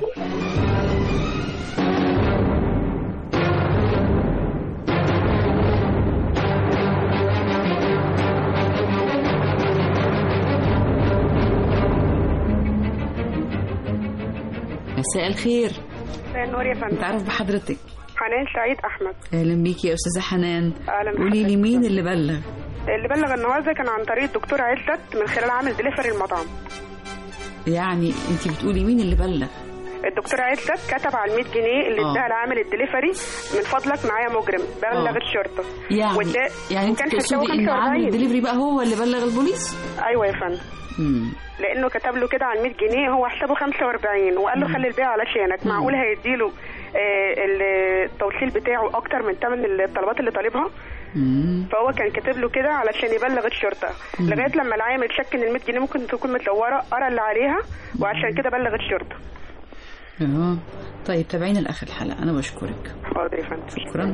مساء الخير مساء النور يا فندم نتعرف بحضرتك حنان سعيد احمد اهلا بيكي يا استاذه حنان أهلا قولي لي مين اللي بلغ اللي بلغ النهارده كان عن طريق الدكتور عزت من خلال عامل دليفري المطعم يعني انت بتقولي مين اللي بلغ الدكتور عزت كتب على ال 100 جنيه اللي آه. اداها لعامل الدليفري من فضلك معايا مجرم بلغ آه. الشرطه يعني وده- يعني انت وكان تقصدي حسابه ان عامل 45. الدليفري بقى هو اللي بلغ البوليس ايوه يا فندم مم. لانه كتب له كده على 100 جنيه هو حسابه 45 وقال له خلي البيع علشانك معقول هيديله آه، التوصيل بتاعه اكتر من ثمن الطلبات اللي طالبها فهو كان كاتب له كده علشان يبلغ الشرطه مم. لغايه لما العامل شك ان ال 100 جنيه ممكن تكون متلوره قرا اللي عليها وعشان كده بلغ الشرطه اه طيب تابعينا لاخر الحلقه انا بشكرك حاضر يا فندم شكرا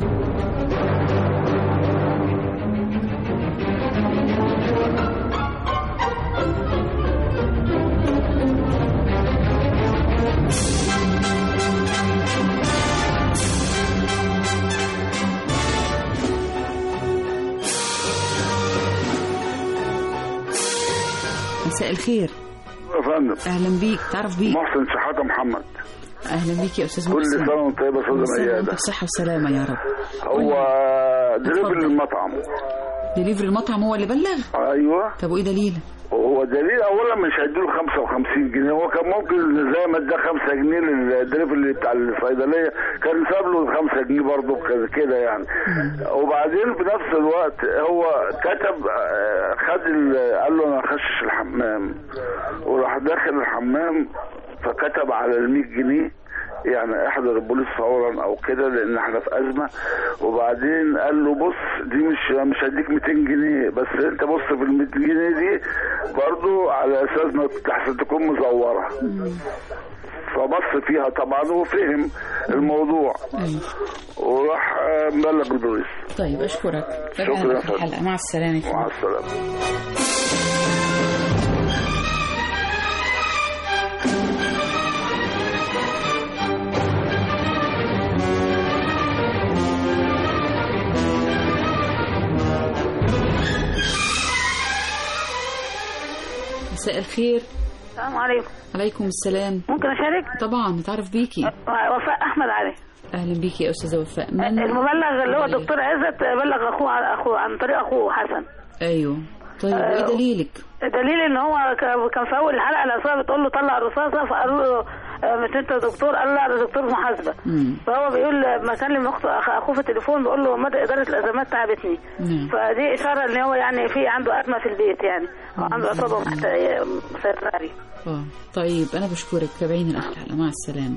مساء الخير يا فندم اهلا بيك تعرف بيك محسن شحاته محمد اهلا بيك يا استاذ كل محسن سنه وانت طيب يا كل استاذه سنه وانت ميادة بصحه وسلامه يا رب هو دليفري المطعم دليفري المطعم هو اللي بلغ ايوه طب وايه دليل هو دليل اولا مش هيديله 55 جنيه هو كان ممكن زي ما ادى 5 جنيه للدليفري بتاع الصيدليه كان ساب له 5 جنيه برضه كده- كده يعني وبعدين في نفس الوقت هو كتب آه، خد ال- قال له انا هخشش الحمام وراح داخل الحمام فكتب على ال 100 جنيه يعني احضر البوليس فورا او كده لان احنا في ازمه وبعدين قال له بص دي مش مش هديك 200 جنيه بس انت بص في ال 100 جنيه دي برضو على اساس انها تحسن تكون مزوره فبص فيها طبعا وفهم الموضوع وراح آه، مبلغ البوليس طيب اشكرك شكرا تابعنا يا اخر فندم. الحلقه مع السلامه مع السلامه مساء الخير السلام عليكم عليكم السلام ممكن اشارك طبعا نتعرف بيكي وفاء احمد علي اهلا بيكي يا استاذه وفاء من المبلغ اللي هو الدكتور عزت بلغ اخوه اخوه عن طريق اخوه حسن ايوه طيب وايه آه، دليلك دليل ان هو ك- كان في اول الحلقه الاسره بتقول له طلع الرصاصه فقالوا له آه، مش انت دكتور قال لا ده دكتور محاسبه مم. فهو بيقول ما كلم اخته أخ- اخوه في التليفون بيقول له مدى اداره الازمات تعبتني مم. فدي اشاره ان هو يعني في عنده ازمه في البيت يعني أو عنده اصابه محت- مسيطره عليه اه طيب انا بشكرك تابعيني الاخر حلقه مع السلامه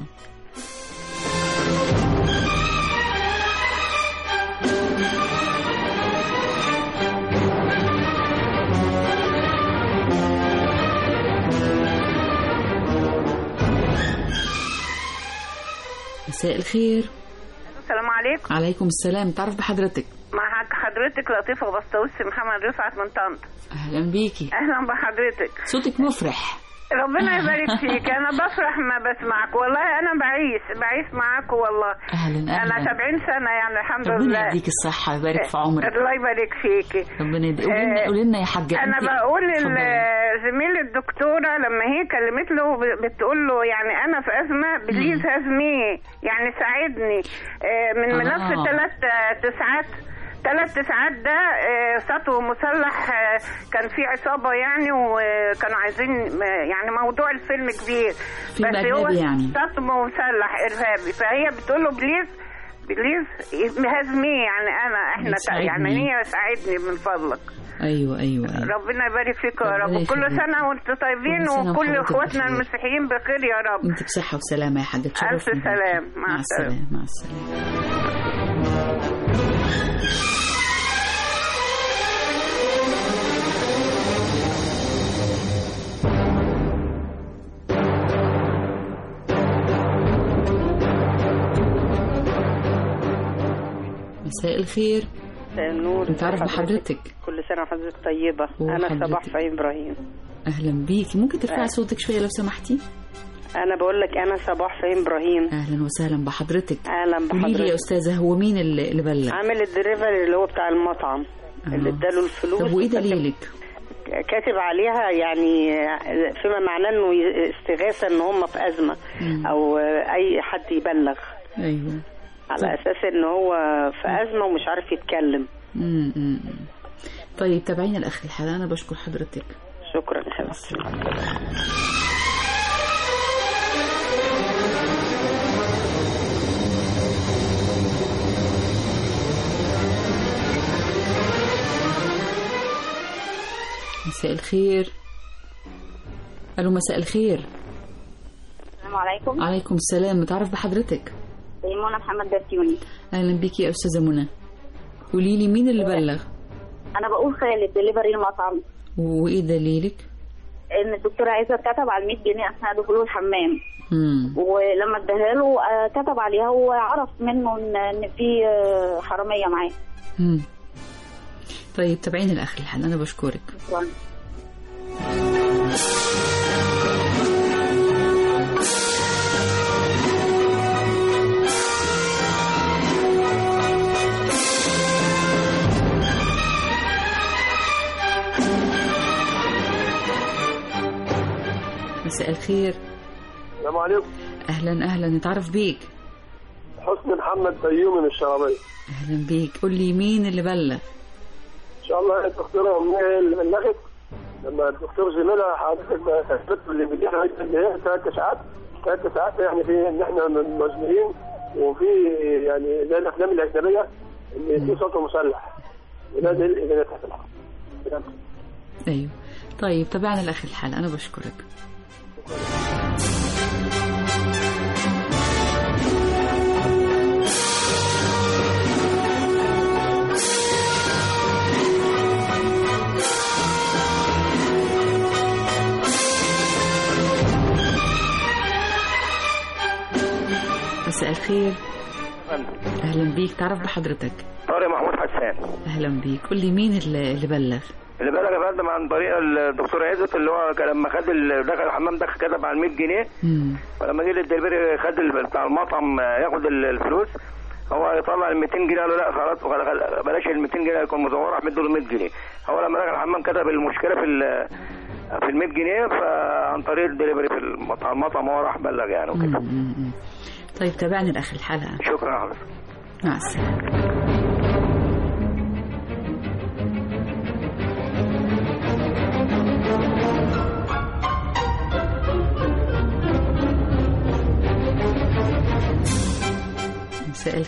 مساء الخير السلام عليكم عليكم السلام تعرف بحضرتك مع حضرتك لطيفة بسطوسي محمد رفعت من طنطا اهلا بيكي اهلا بحضرتك صوتك مفرح ربنا يبارك فيك انا بفرح ما بسمعك والله انا بعيش بعيش معاك والله اهلا انا اهلا 70 سنة يعني الحمد ربنا لله يديك الصحه ويبارك في عمرك الله يبارك فيكي ربنا يديك قولي لنا آه، قولي لنا يا حاجه انا أنت- بقول اتفضلي. لزميل الدكتوره لما هي كلمت له ب- بتقول له يعني انا في ازمه بليز هزميه يعني ساعدني آه، من آه. ملف ثلاث تسعات ثلاث تسعات ده آه، سطو مسلح آه، كان في عصابه يعني وكانوا عايزين آه، يعني موضوع الفيلم كبير فيلم بس هو أجنبي يعني. سطو مسلح ارهابي فهي بتقول له بليز بليز هزميه يعني انا احنا يساعدني. يعني هي ساعدني من فضلك ايوه ايوه ايوه ربنا يبارك فيك يا ربنا رب كل يخليك. سنة وانتم طيبين كل سنة وكل وحضرتك اخواتنا بخير. المسيحيين بخير يا رب انت بصحه وسلامه يا حاجه ألف تشرفني سلام مع, مع السلامة السلامه مع السلامه مساء الخير مساء النور انت عارف بحضرتك كل سنة وحضرتك طيبة وحضرتك. أنا صباح فايم إبراهيم اهلا بيكي ممكن ترفعي آه. صوتك شويه لو سمحتي أنا بقول لك أنا صباح فايم إبراهيم اهلا وسهلا بحضرتك أهلا قولي لي يا بحضرتك استاذه هو مين اللي اللي بلغ عامل الدليفري اللي هو بتاع المطعم اللي اداله الفلوس طب وايه وكاتب- دليلك كاتب عليها يعني فيما معناه انه استغاثه ان هم في ازمه مم. او اي حد يبلغ ايوه على اساس ان هو في ازمه ومش عارف يتكلم امم أمم. طيب تابعينا الاخر الحلقه انا بشكر حضرتك شكرا يا حبيبتي مساء الخير الو مساء الخير السلام عليكم عليكم السلام متعرف بحضرتك منى محمد بسيوني اهلا بيكي يا استاذه منى قولي لي مين اللي بلغ انا بقول خالد دليفري المطعم وايه دليلك ان الدكتور عايزه كتب على 100 جنيه اثناء دخوله الحمام امم ولما اداها له آه، كتب عليها وعرف منه ان ان في آه، حراميه معاه امم طيب تابعينا الاخر الحلقه انا بشكرك شكرا مساء الخير السلام عليكم اهلا اهلا نتعرف بيك حسني محمد بيومي من الشرابية اهلا بيك قول لي مين اللي بلغ ان شاء الله الدكتوره امنيه اللي بلغت لما الدكتور زميلها حضرتك اثبت اللي بيدينا اللي هي ثلاث ساعات ثلاث ساعات يعني في ان احنا مزنوقين وفي يعني زي الافلام الاجنبيه ان في صوت مسلح وده دليل اذا الحق ايوه طيب تابعنا لاخر الحلقه انا بشكرك مساء الخير اهلا بيك تعرف بحضرتك طارق محمود حسان اهلا بيك قول لي مين اللي, اللي بلغ اللي بلغ يا فندم عن طريق الدكتور عزت اللي هو كان لما خد ال- دخل الحمام ده كتب على 100 جنيه امم فلما جه للدليفري خد ال- بتاع المطعم ياخد ال- الفلوس هو يطلع ال 200 جنيه قال له لا خلاص خل- خل- بلاش ال 200 جنيه يكون مزور راح مديله 100 جنيه هو لما دخل الحمام كتب المشكله في ال في ال 100 جنيه فعن طريق الدليفري في المطعم المطعم هو راح بلغ يعني وكده أمم. طيب تابعني لاخر الحلقه شكرا يا حضرتك مع السلامه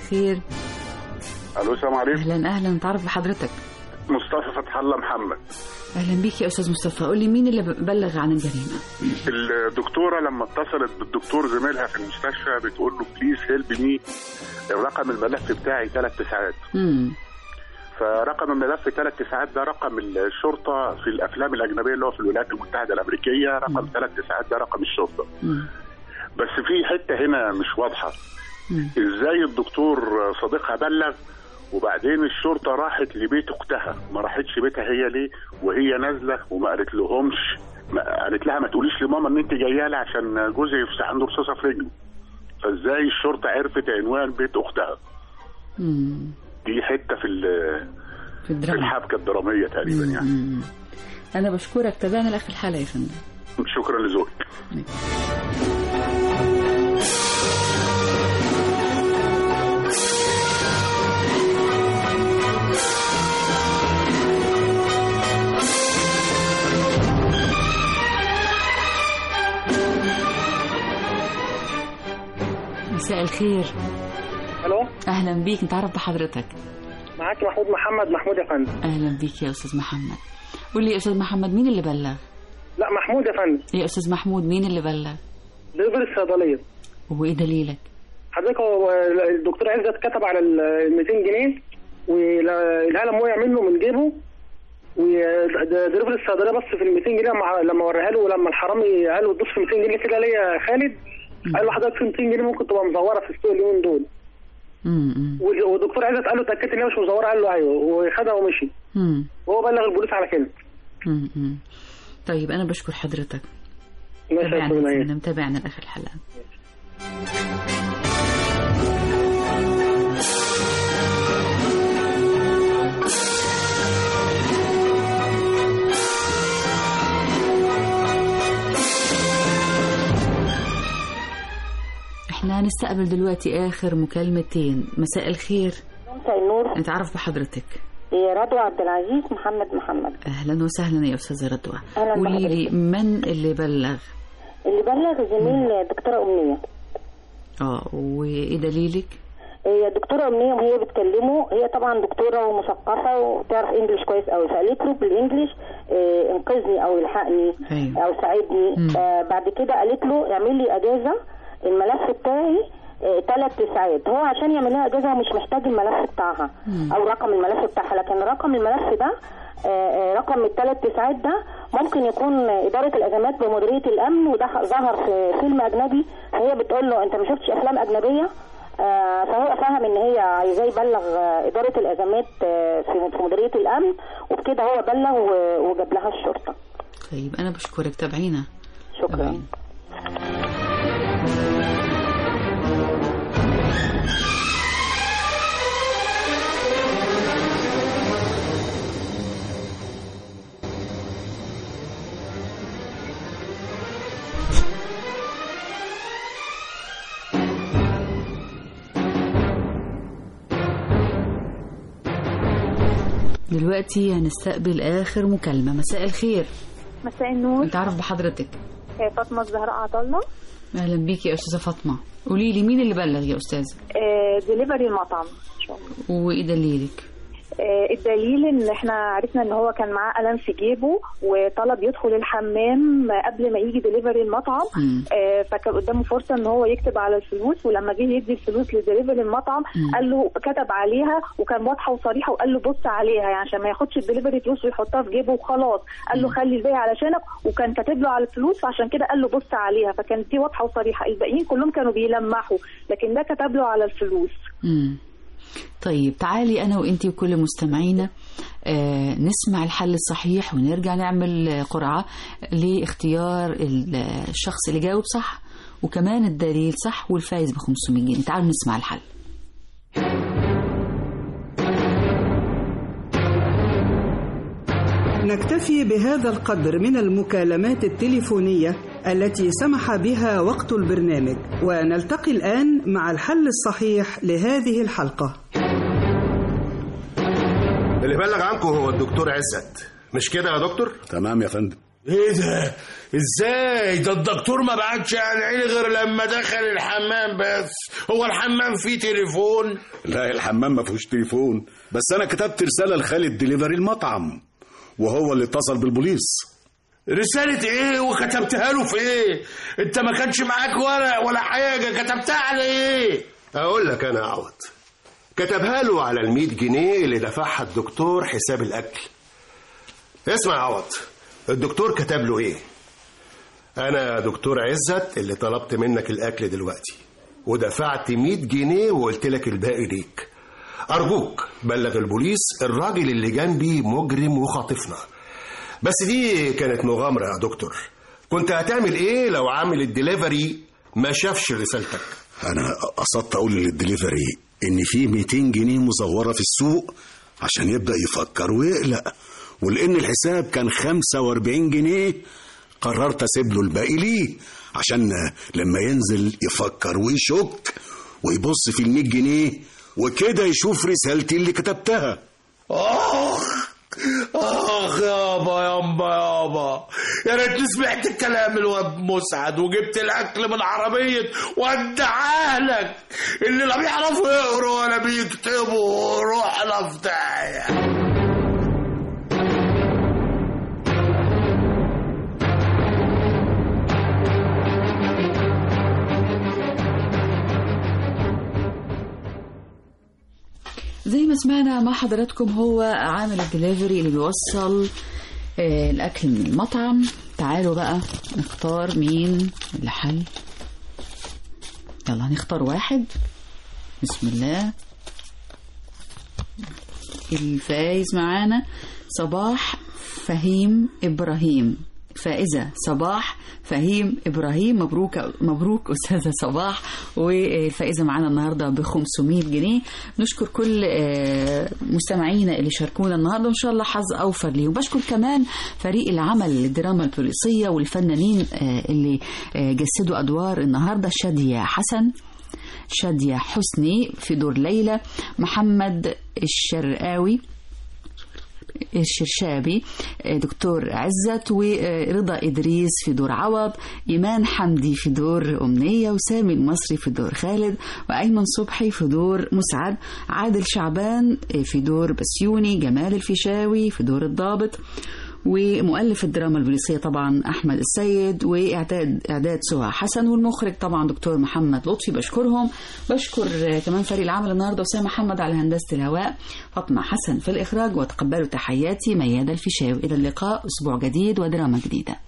الخير الو السلام عليكم اهلا اهلا نتعرف بحضرتك مصطفى فتح الله محمد اهلا بيك يا استاذ مصطفى قول لي مين اللي بلغ عن الجريمه الدكتوره لما اتصلت بالدكتور زميلها في المستشفى بتقول له بليز هيلب مي رقم الملف بتاعي ثلاث تسعات امم فرقم الملف ثلاث تسعات ده رقم الشرطه في الافلام الاجنبيه اللي هو في الولايات المتحده الامريكيه رقم ثلاث تسعات ده رقم الشرطه مم. بس في حته هنا مش واضحه مم. ازاي الدكتور صديقها بلغ وبعدين الشرطه راحت لبيت اختها ما راحتش بيتها هي ليه وهي نازله وما قالت لهمش ما قالت لها ما تقوليش لماما ان انت جايه لي عشان جوزي يفسح عنده رصاصه في رجله فازاي الشرطه عرفت عنوان بيت اختها مم. دي حته في ال- في في الدراما الحبكه الدراميه تقريبا يعني مم. انا بشكرك تابعنا لاخر الحلقه يا فندم شكرا لذوقك مساء الخير الو اهلا بيك نتعرف بحضرتك معاك محمود محمد محمود يا فندم اهلا بيك يا استاذ محمد قول لي يا استاذ محمد مين اللي بلغ لا محمود يا فندم يا استاذ محمود مين اللي بلغ دليفري الصيدليه وايه دليلك حضرتك هو الدكتور عزت كتب على ال 200 جنيه والقلم وقع منه من جيبه ودليفري الصيدليه بص في ال 200 جنيه لما لما وريها له ولما الحرامي قال له بص في 200 جنيه كده ليا يا خالد قال له حضرتك في 200 جنيه ممكن تبقى مزوره في السوق اليومين دول امم والدكتور عزت قال له اتاكدت ان هي مش مزوره قال له ايوه وخدها ومشي امم وهو بلغ البوليس على كده امم طيب انا بشكر حضرتك ماشي يا تابعنا أستاذ يا نايل. فندم، تابعنا لاخر الحلقه احنا هنستقبل دلوقتي اخر مكالمتين مساء الخير مساء النور نتعرف بحضرتك إيه، رضوى عبد العزيز محمد محمد اهلا وسهلا يا استاذه رضوى أهلاً قولي لي بحضرتك. من اللي بلغ اللي بلغ زميل دكتوره امنيه اه وايه دليلك هي دكتوره امنيه وهي بتكلمه هي طبعا دكتوره ومثقفه وتعرف انجليش كويس قوي فقالت له بالانجليش إيه، انقذني او الحقني أيوة. او ساعدني مم. آه بعد كده قالت له اعمل لي اجازه الملف بتاعي ثلاث تسعات هو عشان يعمل لها اجازه هو مش محتاج الملف بتاعها مم. او رقم الملف بتاعها لكن رقم الملف ده آه، آه، رقم الثلاث تسعات ده ممكن يكون إدارة الأزمات بمديرية الأمن وده ظهر في فيلم أجنبي فهي بتقول له أنت ما شفتش أفلام أجنبية آه، فهو فهم ان هي عايزاه يبلغ آه، اداره الازمات آه، في في مديريه الامن وبكده هو بلغ و- وجاب لها الشرطه طيب انا بشكرك تابعينا شكرا دلوقتي هنستقبل اخر مكالمه مساء الخير مساء النور نتعرف بحضرتك آه، فاطمة الزهراء عطلة اهلا بيكي يا استاذه فاطمه قولي لي مين اللي بلغ يا استاذه دليفري المطعم ان شاء الله وايه دليلك آه، الدليل ان احنا عرفنا ان هو كان معاه قلم في جيبه وطلب يدخل الحمام قبل ما يجي دليفري المطعم مم. آه، فكان قدامه فرصه ان هو يكتب على الفلوس ولما جه يدي الفلوس لدليفري المطعم مم. قال له كتب عليها وكان واضحه وصريحه وقال له بص عليها يعني عشان ما ياخدش الدليفري فلوس ويحطها في جيبه وخلاص قال له خلي الباقي علشانك وكان كاتب له على الفلوس فعشان كده قال له بص عليها فكانت دي واضحه وصريحه الباقيين كلهم كانوا بيلمحوا لكن ده كتب له على الفلوس مم. طيب تعالي انا وانتي وكل مستمعينا آه نسمع الحل الصحيح ونرجع نعمل آه، قرعه لاختيار ال- آه، الشخص اللي جاوب صح وكمان الدليل صح والفايز ب 500 جنيه تعالوا نسمع الحل نكتفي بهذا القدر من المكالمات التليفونية التي سمح بها وقت البرنامج ونلتقي الآن مع الحل الصحيح لهذه الحلقة اللي بلغ عنكم هو الدكتور عزت مش كده يا دكتور تمام يا فندم ايه ده ازاي ده الدكتور ما بعتش عن عيني غير لما دخل الحمام بس هو الحمام فيه تليفون لا الحمام ما فيهوش تليفون بس انا كتبت رساله لخالد ديليفري المطعم وهو اللي اتصل بالبوليس رسالة ايه وكتبتها له في ايه انت ما كانش معاك ورق ولا حاجة كتبتها على ايه اقول لك انا عوض كتبها له على المية جنيه اللي دفعها الدكتور حساب الاكل اسمع يا عوض الدكتور كتب له ايه انا دكتور عزت اللي طلبت منك الاكل دلوقتي ودفعت 100 جنيه وقلت لك الباقي ليك ارجوك بلغ البوليس الراجل اللي جنبي مجرم وخاطفنا بس دي كانت مغامرة يا دكتور كنت هتعمل ايه لو عامل الدليفري ما شافش رسالتك انا قصدت اقول للدليفري ان في 200 جنيه مزوره في السوق عشان يبدا يفكر ويقلق ولان الحساب كان 45 جنيه قررت اسيب له الباقي ليه عشان لما ينزل يفكر ويشك ويبص في ال 100 جنيه وكده يشوف رسالتي اللي كتبتها اخ اخ يابا يابا يابا يا ريتني سمعت الكلام الواد مسعد وجبت الاكل من عربيه ودعاه لك اللي لا بيعرفوا يقروا ولا بيكتبوا روح لفتايا زي ما سمعنا مع حضراتكم هو عامل الدليفري اللي بيوصل آه، الأكل من المطعم تعالوا بقى نختار مين اللي حل يلا هنختار واحد بسم الله الفايز معانا صباح فهيم إبراهيم فائزة صباح فهيم إبراهيم مبروك مبروك أستاذة صباح والفائزة معانا النهاردة ب 500 جنيه نشكر كل آه، مستمعينا اللي شاركونا النهاردة وإن شاء الله حظ أوفر ليهم بشكر كمان فريق العمل للدراما البوليسية والفنانين آه، اللي آه، جسدوا أدوار النهاردة شادية حسن شادية حسني في دور ليلى محمد الشرقاوي الشرشابي دكتور عزت ورضا إدريس في دور عوض إيمان حمدي في دور أمنية وسامي المصري في دور خالد وأيمن صبحي في دور مسعد عادل شعبان في دور بسيوني جمال الفيشاوي في دور الضابط ومؤلف الدراما البوليسية طبعا أحمد السيد وإعداد إعداد سهى حسن والمخرج طبعا دكتور محمد لطفي بشكرهم بشكر كمان فريق العمل النهارده أسامة محمد على هندسة الهواء فاطمة حسن في الإخراج وتقبلوا تحياتي ميادة الفيشاوي إلى اللقاء أسبوع جديد ودراما جديدة